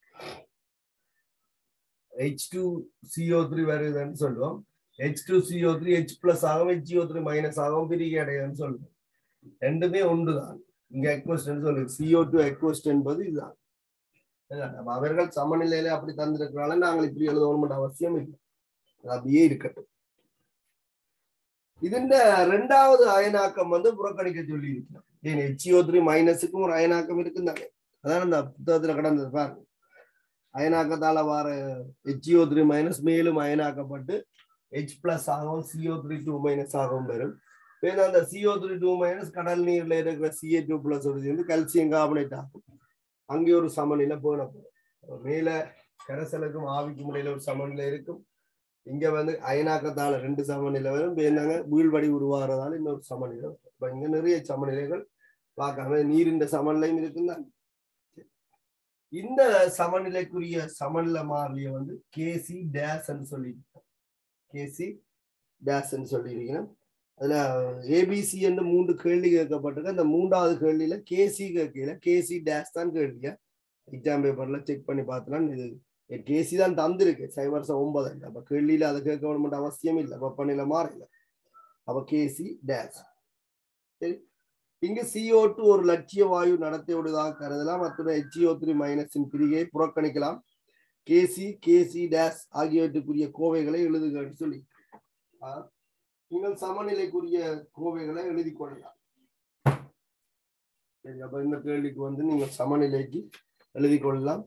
ஹெச் டூ சிஓ த்ரீ வருதுன்னு சொல்லுவோம் H two CO three H plus ஆகும் ஹெச்இஓ த்ரீ மைனஸ் ஆகும் பிரிகை அடையுதுன்னு சொல்லுவோம் ரெண்டுமே ஒன்றுதான் இங்க எக்வஸ்ட் சொல்லு சிஓ டூ எக்வஸ்ட் என்பது இதுதான் அப்ப அவர்கள் சமநிலையில அப்படி தந்திருக்கிறால நாங்கள் இப்படி எழுதணும் அவசியம் இல்லை அது அப்படியே இருக்கட்டும் ഇതിന്റെ രണ്ടാമത് അയനാക്കം വന്ന് പുറക്കണിക്ക ചൊല്ലിയിരിക്കണം ഏൻ എച്ച് ഒ ത്രീ മൈനസുക്കും ഒരു അയനാക്കം ഇരിക്കുന്നതാണ് അതാണ് എന്താ പുസ്തകത്തിൽ കിടന്നത് പാരുங்க அயனாக்கத்தால வர ஹெச்இஓ த்ரீ மைனஸ் மேலும் அயனாக்கப்பட்டு ஹெச் பிளஸ் ஆகும் சிஓ த்ரீ டூ மைனஸ் ஆகவும் வரும் இப்போ அந்த சிஓ த்ரீ டூ மைனஸ் கடல் நீர்ல இருக்கிற சிஏ டூ பிளஸ் வந்து கல்சியம் கார்பனேட் ஆகும் அங்கே ஒரு சமநிலை போனப்போ மேல கரைசலுக்கும் ஆவிக்கும் இடையில ஒரு சமநிலை இருக்கும் இங்க வந்து அயனாக்கத்தால ரெண்டு சமநிலை வரும் இப்ப என்னங்க வீழ்வடி உருவாகிறதால இன்னொரு சமநிலை வரும் இப்ப இங்க நிறைய சமநிலைகள் பார்க்காம நீரின் சமநிலையும் இருக்குதான் இந்த சமநிலைக்குரிய சமநிலை மாறிலிய வந்து கேசி டேஸ் சொல்லி கேசி டேஸ் சொல்லியிருக்கணும் அதுல ஏபிசி என்று மூன்று கேள்வி கேட்கப்பட்டிருக்கு அந்த மூன்றாவது கேள்வியில கேசி கேட்கல கேசி டேஸ் தான் கேள்வியா எக்ஸாம் பேப்பர்ல செக் பண்ணி பார்த்தலாம் இது கேசி தான் தந்திருக்கு சைவர்சம் ஒன்பது அப்ப கேள்வியில அதை கேட்க வேணும் அவசியம் இல்லை வெப்பநிலை மாறல அப்ப கேசி டேஸ் சரி இங்கு சிஓ டூ ஒரு லட்சிய வாயு நடத்தியுள்ளதாக கருதலாம் அத்துடன் ஹெச்இஓ த்ரீ மைனஸின் பிரிகையை புறக்கணிக்கலாம் கேசி கேசி டேஸ் ஆகியவற்றுக்குரிய கோவைகளை எழுதுகன்னு சொல்லி நீங்கள் சமநிலைக்குரிய கோவைகளை எழுதி கொள்ளலாம் சரி அப்ப இந்த கேள்விக்கு வந்து நீங்கள் சமநிலைக்கு எழுதி கொள்ளலாம்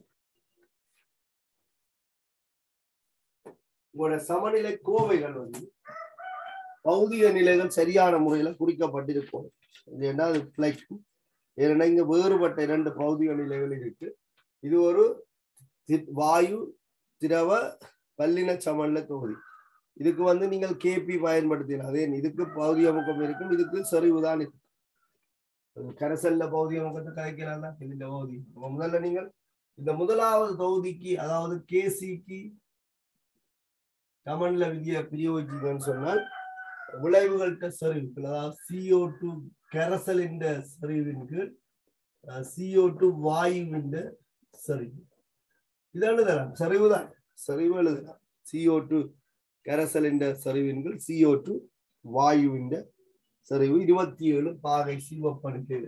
உங்களோட சமநிலை கோவைகள் வந்து பௌதிக நிலைகள் சரியான முறையில குறிக்கப்பட்டிருக்கும் இது என்ன அது பிளைக்கும் ஏன்னா இங்க வேறுபட்ட இரண்டு பௌதிக நிலைகள் இருக்கு இது ஒரு வாயு திரவ பல்லின சமநிலை தொகுதி இதுக்கு வந்து நீங்கள் கேபி பயன்படுத்தினால் அதே இதுக்கு பௌதிக முகம் இருக்கும் இதுக்கு செறிவு தான் இருக்கும் கரைசல்ல பௌதிக முகத்தை கரைக்கலாம் தான் இதுல பௌதி முதல்ல நீங்கள் இந்த முதலாவது தொகுதிக்கு அதாவது கேசிக்கு சமன்ல விதியை பிரயோகிச்சுக்கன்னு சொன்னால் விளைவுகள்கிட்ட சரிவு அதாவது சிஓ டூ கெரசலின் சரிவின் கீழ் சிஓ டூ வாயுவின் சரிவு இது எழுதலாம் சரிவு தான் சரிவு எழுதலாம் சிஓ டூ கெரசலின் சரிவின் கீழ் சிஓ டூ வாயுவின் சரிவு இருபத்தி ஏழு பாகை சிவப்பனுக்கு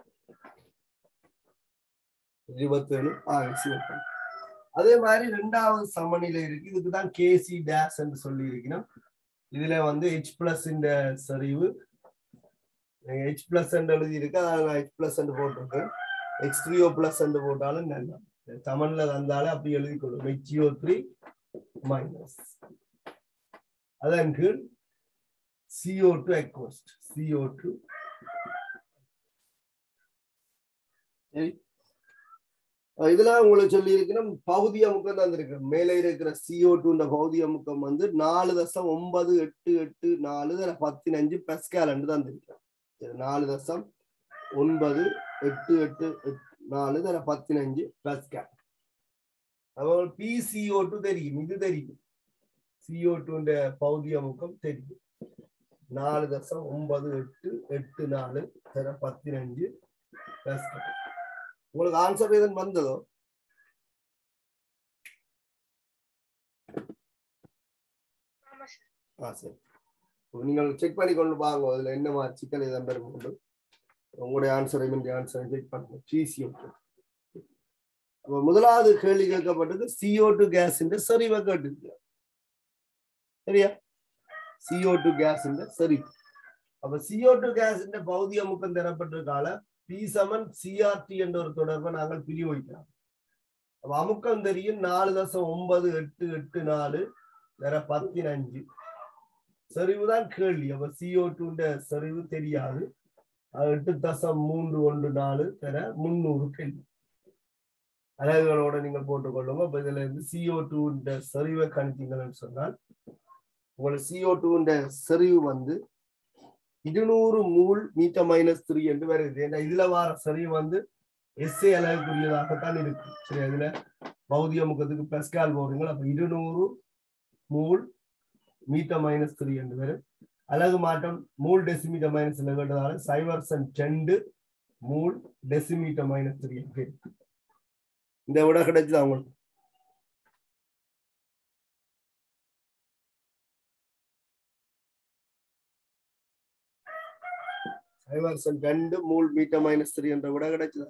இருபத்தி ஏழு பாகை சிவப்பனு அதே மாதிரி ரெண்டாவது சமநிலை இருக்கு இதுக்கு தான் கேசி டேஸ் என்று சொல்லி இருக்கணும் இதுல வந்து ஹெச் பிளஸ் இந்த சரிவு ஹெச் பிளஸ் என்று எழுதி இருக்கு அதாவது நான் ஹெச் பிளஸ் என்று போட்டிருக்கேன் ஹெச் த்ரீ ஓ பிளஸ் என்று போட்டாலும் நல்லா சமன்ல தந்தாலே அப்படி எழுதி கொள்ளும் ஹெச்இஓ த்ரீ மைனஸ் அதன் கீழ் CO two aqueous CO two சரி இதுல உங்களுக்கு சொல்லி இருக்கணும் பகுதி அமுக்கம் தான் இருக்கு மேலே இருக்கிற சிஓ டூன்ற பகுதி அமுக்கம் வந்து நாலு தசம் ஒன்பது எட்டு எட்டு நாலு பதினஞ்சு பெஸ்கால் தான் இருக்கு நாலு தசம் ஒன்பது எட்டு எட்டு நாலு தர பதினஞ்சு பெஸ்கால் அவங்க பிசிஓ டூ தெரியும் இது தெரியும் சிஓ டூன்ற பௌதிய முக்கம் தெரியும் நாலு தசம் ஒன்பது எட்டு எட்டு நாலு தர பதினஞ்சு plus உங்களுக்கு ஆன்சர் எதுவும் வந்ததோ ஆமா சார் ஆ சரி இப்ப நீங்கள் செக் பண்ணி கொண்டு வாங்க அதுல என்ன மாதிரி சிக்கல் எதுவும் பெறும் உண்டு உங்களுடைய ஆன்சரை என்னுடைய ஆன்சரை செக் பண்ணுங்க சிசிஓ அப்ப முதலாவது கேள்வி கேட்கப்பட்டது சிஓ டூ கேஸ் சரிவை கேட்டிருக்கு சரியா சிஓ டூ கேஸ் சரி அப்ப சிஓ டூ கேஸ் பௌதிக முக்கம் தரப்பட்டிருக்கால பி சமன் சிஆர்டி என்ற ஒரு தொடர்பை நாங்கள் பிரிவகிக்கலாம் அப்ப அமுக்கம் தெரியும் நாலு தசம் ஒன்பது எட்டு எட்டு நாலு வேற பதினஞ்சு செறிவுதான் கேள்வி அப்ப சிஓ டூன்ற செறிவு தெரியாது அது எட்டு தசம் மூன்று ஒன்று நாலு தர முன்னூறு கேள்வி அலகுகளோட நீங்கள் போட்டுக்கொள்ளுங்க அப்ப இதுல இருந்து சிஓ டூன்ற செறிவை கணித்தீங்கன்னு சொன்னால் உங்களுக்கு சிஓ டூன்ற செறிவு வந்து இருநூறு மூல் மீட்டர் மைனஸ் த்ரீ என்று வருது ஏன்னா இதுல வர செறிவு வந்து எஸ்ஏ அளவுக்குரியதாகத்தான் இருக்கு சரி இதுல பௌதிக முகத்துக்கு பிளஸ் கால் போடுறீங்க அப்ப இருநூறு மூல் மீட்டர் மைனஸ் த்ரீ என்று வரும் அலகு மாற்றம் மூல் டெசிமீட்டர் மைனஸ் கேட்டதால சைவர்சன் ரெண்டு மூல் டெசிமீட்டர் மைனஸ் த்ரீ இருக்கு இந்த விட கிடைச்சது அவங்களுக்கு சைவர்சன் ரெண்டு மூல் மீட்டர் மைனஸ் த்ரீ என்ற விட கிடைச்சதா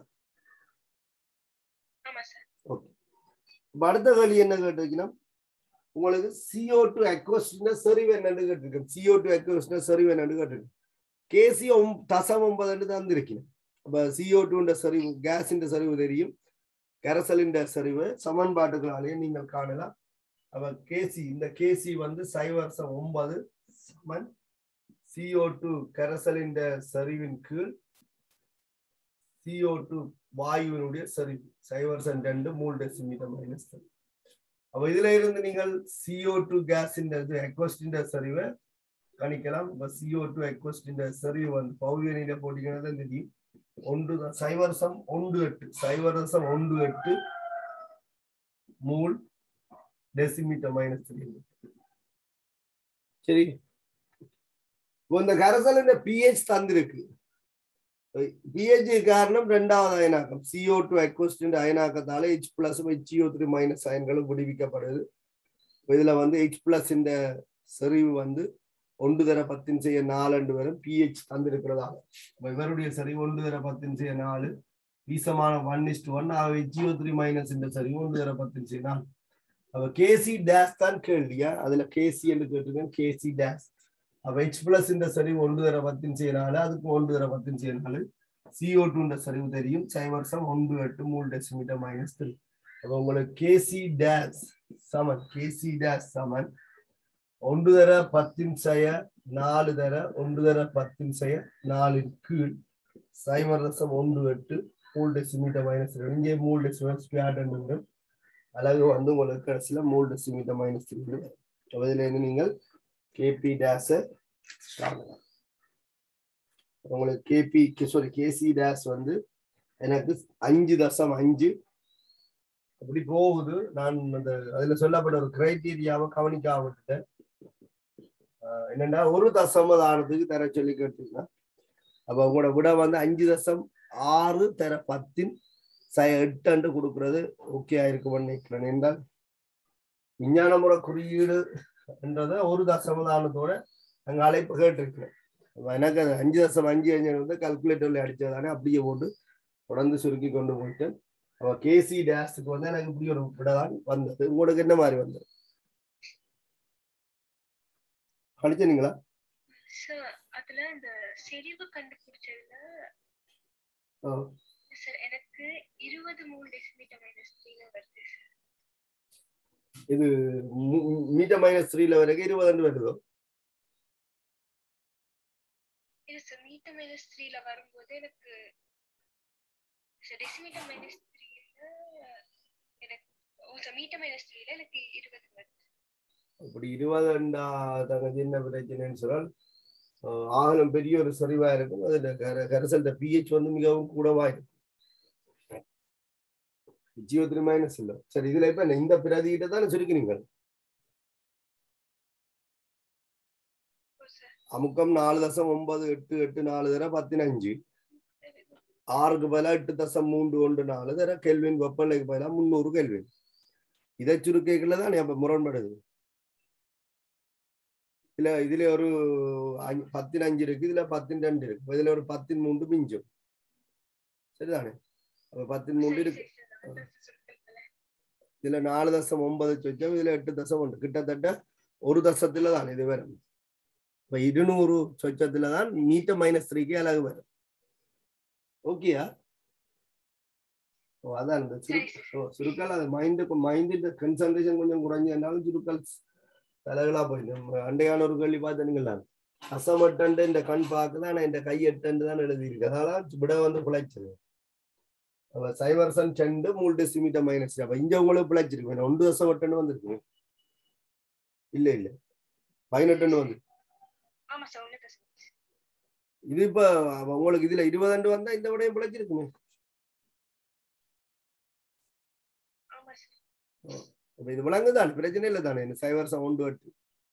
ஆமா சார் இப்ப அடுத்த கேள்வி என்ன கேட்டிருக்கீங்கன்னா உங்களுக்கு சிஓ டூ அக்வஸ்டின செறிவு என்னன்னு கேட்டிருக்கேன் சிஓ டூ அக்வஸ்டின செறிவு என்னன்னு கேட்டிருக்கேன் கேசி தசம் ஒன்பது தந்திருக்கேன் அப்ப சிஓ டூன்ற செறிவு கேஸின் செறிவு தெரியும் கரசலின் செறிவு சமன்பாட்டுகளாலேயே நீங்கள் காணலாம் அப்ப கேசி இந்த கேசி வந்து சைவர்சம் ஒன்பது சமன் சிஓ டூ கரசலின் செறிவின் கீழ் சிஓ டூ வாயுவினுடைய செறிவு சைவர்சன் ரெண்டு மூணு டெசிமீட்டர் மைனஸ் அப்ப இதுல இருந்து நீங்கள் சிஓ டூ கேஸ் எக்வஸ்டின் சரிவை கணிக்கலாம் இப்ப சிஓ டூ எக்வஸ்டின் சரிவு வந்து பௌவியனில போட்டீங்கன்னா தெரியும் ஒன்று தான் சைவரசம் ஒன்று எட்டு சைவரசம் ஒன்று எட்டு மூல் டெசிமீட்டர் மைனஸ் த்ரீ சரி இப்போ இந்த கரசல் இந்த பிஹெச் தந்திருக்கு பிஹெச் காரணம் ரெண்டாவது அயனாக்கம் சிஓ டூ அக்வஸ்டின் அயனாக்கத்தால H plus HCO three minus அயன்களும் விடுவிக்கப்படுது இதுல வந்து ஹெச் பிளஸ் இந்த செறிவு வந்து ஒன்று தர பத்தின் செய்ய நாலு ரெண்டு வரும் பிஹெச் தந்திருக்கிறதால இவருடைய செறிவு ஒன்று தர பத்தின் செய்ய நாலு வீசமான ஒன் இஸ்ட் ஒன் ஆக ஹெச்இஓ த்ரீ மைனஸ் இந்த செறிவு ஒன்று தர பத்தின் செய்ய நாலு அப்ப கேசி டேஸ் தான் கேள்வியா அதுல கேசி என்று கேட்டிருக்கேன் கேசி டேஸ் அப்ப ஹெச் பிளஸ் இந்த சரிவு ஒன்று தர பத்தின் செய்யனால அதுக்கு ஒன்று தர பத்தின் செய்யனால சிஓ டூன்ற சரிவு தெரியும் சைவர்சம் ஒன்று எட்டு மூணு டெசிமீட்டர் மைனஸ் த்ரீ அப்ப உங்களுக்கு கேசி டேஸ் சமன் கேசி டேஸ் சமன் ஒன்று தர பத்தின் செய்ய நாலு தர ஒன்று தர பத்தின் செய்ய நாலின் கீழ் சைவரசம் ஒன்று எட்டு மூணு டெசிமீட்டர் மைனஸ் த்ரீ இங்கே மூணு டெசிமீட்டர் ஸ்கொயர் வரும் அழகு வந்து உங்களுக்கு கடைசியில் மூணு டெசிமீட்டர் மைனஸ் த்ரீ இதுல இருந்து நீங்கள் கேபி டேஸ காணலாம் உங்களுக்கு கேபி சாரி கேசி டேஸ் வந்து எனக்கு அஞ்சு தசம் அஞ்சு அப்படி போகுது நான் அந்த அதுல சொல்லப்பட்ட ஒரு கிரைட்டீரியாவை கவனிக்காம விட்டுட்டேன் என்னன்னா ஒரு தசமதானத்துக்கு தர சொல்லி கேட்டீங்கன்னா அப்ப உங்களோட விட வந்து அஞ்சு தசம் ஆறு தர பத்தின் ச எட்டு கொடுக்கறது ஓகே ஆயிருக்கும்னு நினைக்கிறேன் என்றால் விஞ்ஞான முறை குறியீடு என்றத ஒரு தசமதானத்தோட அங்க அழைப்பு கேட்டிருக்கிறேன் எனக்கு அது அஞ்சு தசம் அஞ்சு அஞ்சு வந்து கல்குலேட்டர்ல அடிச்சதானே அப்படியே போட்டு தொடர்ந்து சுருக்கி கொண்டு போயிட்டேன் அப்ப கேசி டேஸுக்கு வந்து எனக்கு இப்படி ஒரு விடதான் வந்தது உங்களுக்கு என்ன மாதிரி வந்தது அடிச்சீங்களா சார் அதுல இந்த செறிவு கண்டுபிடிச்சதுல சார் எனக்கு இருபது மூணு டெசிமீட்டர் மைனஸ் த்ரீல வருது சார் இது மீட்டர் மைனஸ் த்ரீல வரைக்கும் இருபது வருதோ இது சார் மீட்டர் மைனஸ் த்ரீல வரும்போது எனக்கு சார் டெசிமீட்டர் மைனஸ் த்ரீல எனக்கு ஓ சார் மீட்டர் மைனஸ் த்ரீல எனக்கு இருபது வருது அப்படி இருபதுண்டா தங்கச்சி என்ன பிரச்சனைன்னு சொன்னால் ஆகலம் பெரிய ஒரு சரிவா இருக்கும் அதுல கர கரசல் பிஹெச் வந்து மிகவும் கூடவா இருக்கும் ஜியோ த்ரீ மைனஸ் இல்லை சரி இதுல இப்ப இந்த பிரதிகிட்ட தானே சுருக்கிறீங்க அமுக்கம் நாலு தசம் ஒன்பது எட்டு எட்டு நாலு தர பதினஞ்சு ஆறுக்கு பதிலாக எட்டு தசம் மூன்று ஒன்று நாலு தர கெல்வின் வெப்பநிலைக்கு பதிலாக முந்நூறு கெல்வின் இதை சுருக்கைக்குள்ள தான் அப்ப முரண்படுது இல்ல இதுல ஒரு அஞ்சு- பத்தின் அஞ்சு இருக்கு இதுல பத்தின் ரெண்டு இருக்கு இப்ப இதுல ஒரு பத்தின் மூன்று மிஞ்சும் சரிதானே அப்ப பத்தின் மூன்று இருக்கு இதுல நாலு தசம் ஒன்பது சொச்சம் இதுல எட்டு தசம் ஒன்று கிட்டத்தட்ட ஒரு தசத்துல தான் இது வரும் இப்ப இருநூறு சொச்சத்துல தான் மீட்டர் மைனஸ் த்ரீக்கு அழகு வரும் ஓகேயா ஓ அதான் இந்த சுரு ஓ, சுருக்கல் அது மைண்டுக்கு மைண்டின் கன்சன்ட்ரேஷன் கொஞ்சம் குறைஞ்சாலும் சுருக்கல் தலைகளா போயிடும் அண்டையான ஒரு கேள்வி பார்த்தீங்களா அசமட்டன்ட்டு இந்த கண் பார்க்குது ஆனா இந்த கை எட்டன்ட்டு தான் எழுதியிருக்கு அதனால விட வந்து பிழைச்சது அப்ப சைவர்சன் செண்டு மூணு டெசிமீட்டர் மைனஸ் அப்ப இங்க உங்களுக்கு பிழைச்சிருக்கு ஒன்று தசம் எட்டுன்னு வந்திருக்கு இல்ல இல்ல பதினெட்டுன்னு வந்து ஆமா சார் ஒண்ணு தசம் இது இப்ப உங்களுக்கு இதுல இருபதாண்டு வந்தா இந்த விடையும் பிழைச்சிருக்குமே ஆமா சார் அப்ப இது விளங்குதான் பிரச்சனை இல்லை தானே இந்த சைவர்சம் ஒன்று எட்டு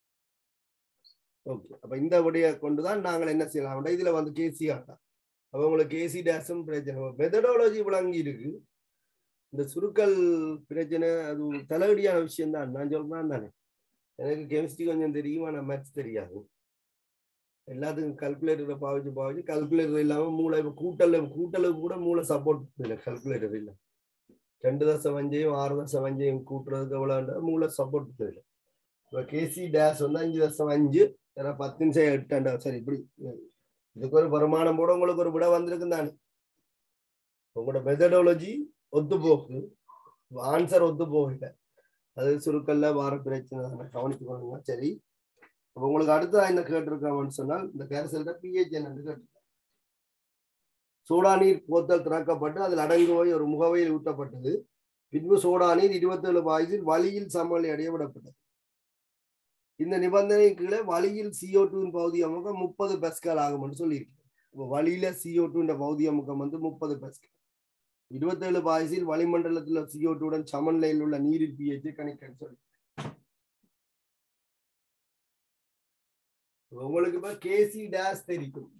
ஓகே அப்ப இந்த விடைய கொண்டுதான் நாங்கள் என்ன செய்யலாம் இதுல வந்து கேசி ஆட்டா அப்ப உங்களுக்கு கேசி டேஸும் பிரச்சனை மெத்தடாலஜி விளங்கி இருக்கு இந்த சுருக்கல் பிரச்சனை அது ஒரு தலைவடியான விஷயம் தான் நான் சொல்றேன் தானே எனக்கு கெமிஸ்ட்ரி கொஞ்சம் தெரியும் ஆனா மேத்ஸ் தெரியாது எல்லாத்துக்கும் கல்குலேட்டரை பாவிச்சு பாவிச்சு கல்குலேட்டர் இல்லாம மூளை இப்ப கூட்டல் கூட்டலுக்கு கூட மூளை சப்போர்ட் இல்லை கல்குலேட்டர் இல்லை ரெண்டு தசம் அஞ்சையும் ஆறு தசம் அஞ்சையும் கூட்டுறதுக்கு எவ்வளோன்ற மூளை சப்போர்ட் இல்லை இப்போ கேசி டேஷ் வந்து அஞ்சு தசம் அஞ்சு வேற பத்து நிமிஷம் எட்டாண்டா சரி இப்படி இதுக்கு ஒரு வருமானம் போட உங்களுக்கு ஒரு விட வந்திருக்கு தானே உங்களோட மெத்தடாலஜி ஒத்து போக்கு ஆன்சர் ஒத்து போகல அது சுருக்கல்ல வார பிரச்சனை தானே கவனிச்சுக்கோங்க சரி அப்ப உங்களுக்கு அடுத்ததா என்ன கேட்டிருக்காங்கன்னு சொன்னால் இந்த கேரசல்ட பிஹெச் என்னன்னு கேட்டிருக்காங்க சோடா நீர் போத்தல் திறக்கப்பட்டு அதில் அடங்கு போய் ஒரு முகவையில் ஊட்டப்பட்டது பின்பு சோடா நீர் இருபத்தேழு பாய்ஸில் வழியில் சமநிலை அடைய விடப்பட்டது இந்த நிபந்தனை கீழே வழியில் சிஓ டூவின் பகுதி அமுக்கம் முப்பது பெஸ்கால் ஆகும்னு சொல்லியிருக்கு இப்போ வழியில சிஓ டூன்ற பகுதி அமுக்கம் வந்து முப்பது பெஸ்கால் இருபத்தேழு பாய்ஸில் வளிமண்டலத்தில் சிஓ டூடன் சமநிலையில் உள்ள நீரின் பிஹெச் கணிக்கன்னு சொல்லி உங்களுக்கு இப்ப கேசி டேஸ் தெரியும்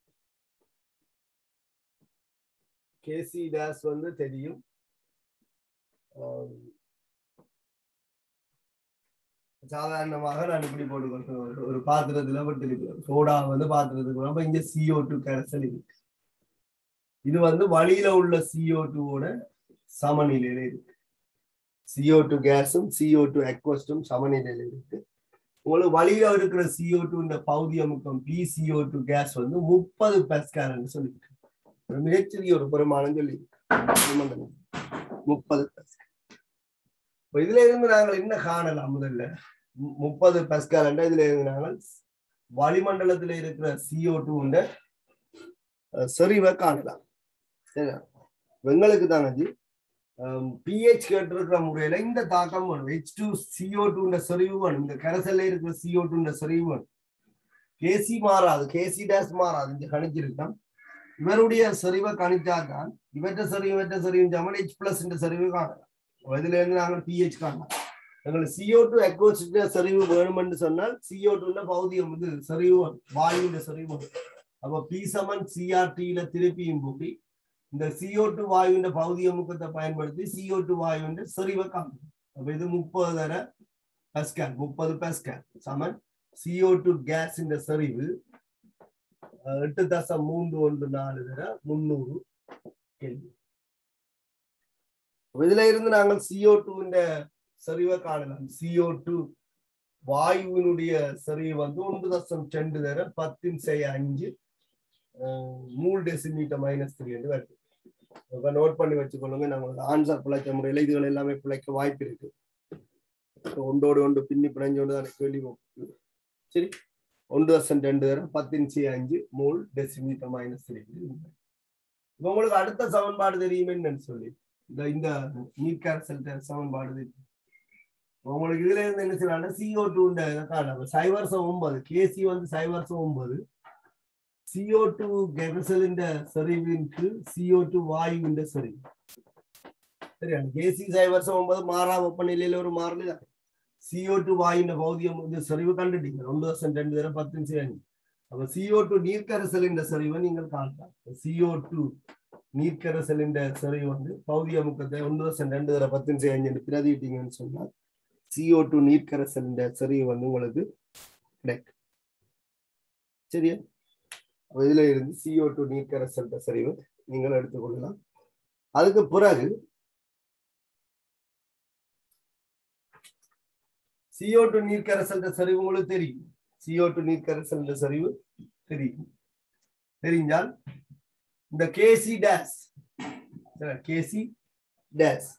கேசி டேஸ் வந்து தெரியும் ஆம். சாதாரணமாக நான் இப்படி போட்டுக்கொள்றேன் ஒரு- ஒரு பாத்திரத்துல விட்டுருக்கேன் சோடா வந்து பாத்திரத்துக்கு அப்ப இங்க சிஓ டூ கரைசல் இருக்கு இது வந்து வழியில உள்ள சிஓ டூவோட சமநிலையில இருக்கு சிஓ டூ கேஸும் சிஓ டூ எக்வஸ்டும் சமநிலையில இருக்கு உங்களுக்கு வழியில இருக்கிற சிஓ டூ இந்த பகுதி அமுக்கம் பி சிஓ டூ கேஸ் வந்து முப்பது பெஸ்கால்னு சொல்லியிருக்கு ஒரு மிகச்சிறிய ஒரு பெருமானம் சொல்லி முப்பது பெஸ்கால் இப்ப இதுல இருந்து நாங்கள் என்ன காணலாம் முதல்ல மு- முப்பது பெஸ்கால் இதுல இருந்து நாங்கள் வளிமண்டலத்துல இருக்கிற சிஓ டூ செறிவை காணலாம் சரியா எங்களுக்கு தானது பிஹெச் கேட்டிருக்கிற முறையில இந்த தாக்கம் வேணும் ஹெச் டூ சிஓ டூன்ற செறிவு வேணும் இந்த கரைசல்ல இருக்கிற சிஓ டூன்ற செறிவு வேணும் கேசி மாறாது கேசி டேஸ் மாறாது இந்த கணிச்சிருக்கோம் இவருடைய செறிவை கணிச்சாதான் இவற்ற செறிவு இவற்ற செறிவு சமன் ஹெச் பிளஸ் இந்த செறிவு காணலாம் இதுல இருந்து நாங்கள் பிஹெச் காணலாம் எங்களுக்கு சிஓ டூ அக்வோசிட்ட செறிவு வேணும்னு சொன்னால் சிஓ டூல பௌதியம் வந்து செறிவு வரும். வாயுவின் செறிவு வரும். அப்ப பி சமன் சிஆர்டியில திருப்பியும் போய் இந்த சிஓ டூ வாயுவின் பௌதிய முக்கத்தை பயன்படுத்தி சிஓ டூ வாயுவின் செறிவை காணும் அப்ப இது முப்பது தர பெஸ்கால் முப்பது பெஸ்கால் சமன் சிஓ டூ கேஸ் இந்த செறிவு அஹ், எட்டு தசம் மூன்று ஒன்று நாலு தர முன்னூறு கேள்வி இதுல இருந்து நாங்கள் சிஓ டூன்ற செறிவை காணலாம் சிஓ டூ வாயுவினுடைய செறிவு வந்து ஒன்று தசம் ரெண்டு தர பத்தின் செய்ய அஞ்சு அஹ், மூணு டெசிமீட்டர் மைனஸ் த்ரீ என்று வருது இப்ப நோட் பண்ணி வச்சுக்கொள்ளுங்க நம்மளோட ஆன்சர் பிழைக்க முறையில இதுகள் எல்லாமே பிழைக்க வாய்ப்பு இருக்கு இப்ப ஒன்றோடு ஒன்று பின்னி பிணைஞ்சோண்டு தான் கேள்வி போகுது. சரி ஒன்று தசம் ரெண்டு தர பத்தின் சி அஞ்சு மூல் டெசிமீட்டர் மைனஸ் த்ரீ இப்ப உங்களுக்கு அடுத்த சமன்பாடு தெரியுமே என்னன்னு சொல்லி இந்த இந்த நீட் கேன்சல் சமன்பாடு தெரியும். உங்களுக்கு இதுல இருந்து என்ன செய்யலாம் சிஓ டூ சைவர்சம் ஒன்பது கேசி வந்து சைவர்சம் ஒன்பது சிஓ டூ கெமிசலின் செறிவிற்கு சிஓ டூ வாயுவின் செறிவு சரியா கேசி சைவர்சம் ஒன்பது மாறா வெப்பநிலையில ஒரு மாறல சிஓ டூ வாயுவின் பௌதியம் வந்து செறிவு கண்டுட்டீங்க ரெண்டு வருஷம் ரெண்டு தரம் பத்து நிமிஷம் அஞ்சு அப்ப சிஓ டூ நீர்க்கரசலின் சரிவை நீங்கள் காணலாம் சிஓ டூ நீர்க்கரசலின் சரி வந்து பௌதிக முக்கத்தை ஒன்று வருஷம் ரெண்டு தர பத்து அஞ்சு பிரதிட்டீங்கன்னு சொன்னா சிஓ டூ நீர்க்கரசலின் சரி வந்து உங்களுக்கு கிடைக்கும் சரியா அப்ப இதுல இருந்து சிஓ டூ நீர்க்கரசல் சரிவு நீங்கள் எடுத்துக்கொள்ளலாம் அதுக்கு பிறகு சிஓ டூ நீர்க்கரசல் சரிவு உங்களுக்கு தெரியும் சிஓ டூ நீர்க்கரசல் சரிவு தெரியும் தெரிஞ்சால் இந்த கேசி டேஸ் கேசி டேஸ்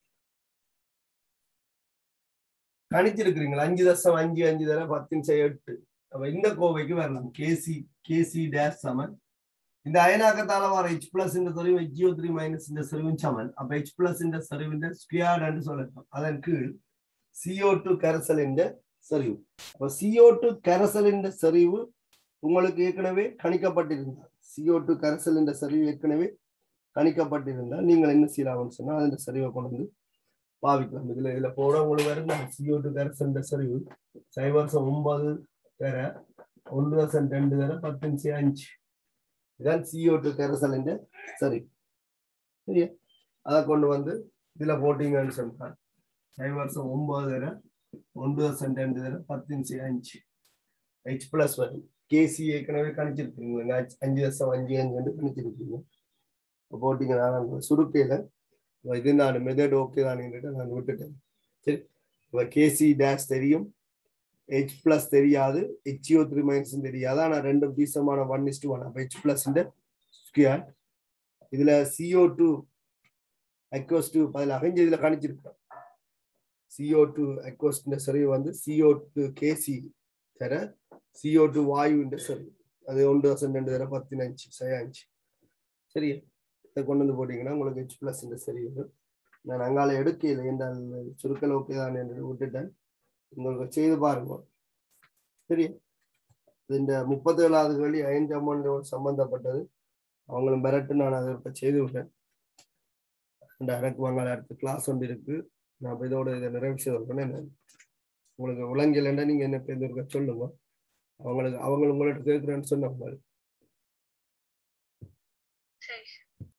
கணிச்சிருக்கிறீங்களா அஞ்சு தசம் அஞ்சு அஞ்சு தர பத்து நிமிஷம் எட்டு அப்ப இந்த கோவைக்கு வரலாம் கேசி கேசி டேஸ் சமன் இந்த அயனாக்கத்தால வர ஹெச் பிளஸ் இந்த சரிவு ஜியோ த்ரீ மைனஸ் இந்த சரிவின் சமன் அப்ப ஹெச் பிளஸ் இந்த சரிவின் ஸ்கொயர்டு சொல்லலாம் அதன் கீழ் சிஓ டூ கரைசலின் சரிவு அப்ப சிஓ டூ கரைசலின் சரிவு உங்களுக்கு ஏற்கனவே கணிக்கப்பட்டிருந்தால் சிஓ டூ கரைசலின் சரிவு ஏற்கனவே கணிக்கப்பட்டிருந்தால் நீங்கள் என்ன செய்யலாம்னு சொன்னா அந்த சரிவை கொண்டு வந்து பாவிக்கலாம் இதுல இதுல போட உங்களுக்கு வருங்க சிஓ டூ கரைசலின் சரிவு சைவர்சம் ஒன்பது தர ஒன்று தசம் ரெண்டு தர பத்து நிமிஷம் அஞ்சு இதான் சிஓ டூ கரைசலின் சரி சரியா அதை கொண்டு வந்து இதுல போட்டீங்கன்னு சொன்னா சைவர்சம் ஒன்பது தர ஒன்று தசம் ரெண்டு தர பத்து நிமிஷம் அஞ்சு ஹெச் பிளஸ் வரும் கேசி ஏற்கனவே கணிச்சிருக்கீங்க அஞ்சு தசம் அஞ்சு அஞ்சு கணிச்சிருக்கீங்க போட்டீங்கன்னா சுருக்கையில இது நான் மெதட் ஓகே தான் நான் விட்டுட்டேன் சரி இப்போ கேசி டேஷ் தெரியும் ஹெச் பிளஸ் தெரியாது ஹெச்இஓ த்ரீ மைனஸ் தெரியாது ஆனால் ரெண்டும் பீசமான ஒன் இஸ் டூ ஒன் அப்போ ஹெச் பிளஸ் ஸ்கொயர் இதுல சிஓ டூ அக்வஸ் டூ பதிலாக இங்க இதுல கணிச்சிருக்கேன் சிஓ டூ அக்வஸ் சரி வந்து சிஓ டூ கேசி தர சிஓ டூ வாயு சரி அது ஒன்று வருஷம் ரெண்டு தர பத்தினஞ்சு சயாஞ்சு சரியா இதை கொண்டு வந்து போட்டீங்கன்னா உங்களுக்கு ஹெச் பிளஸ் சரி வரும் நான் அங்கால எடுக்கல என்றால் சுருக்கல் ஓகே தான் என்று விட்டுட்டேன் உங்களுக்கு செய்து பாருங்க சரியா இந்த முப்பத்தேழாவது கேள்வி ஐந்து அமௌண்டோடு சம்பந்தப்பட்டது அவங்களும் பெறட்டு நான் அதை இப்ப செய்து விட்டேன் எனக்கு வாங்கல அடுத்த கிளாஸ் ஒன்று இருக்கு நான் இப்ப இதோட இதை நிறைவு செய்து உங்களுக்கு உலங்கில் நீங்க என்ன பேருந்து சொல்லுங்க அவங்களுக்கு அவங்க உங்கள்ட்ட கேட்குறேன்னு சொன்னாங்க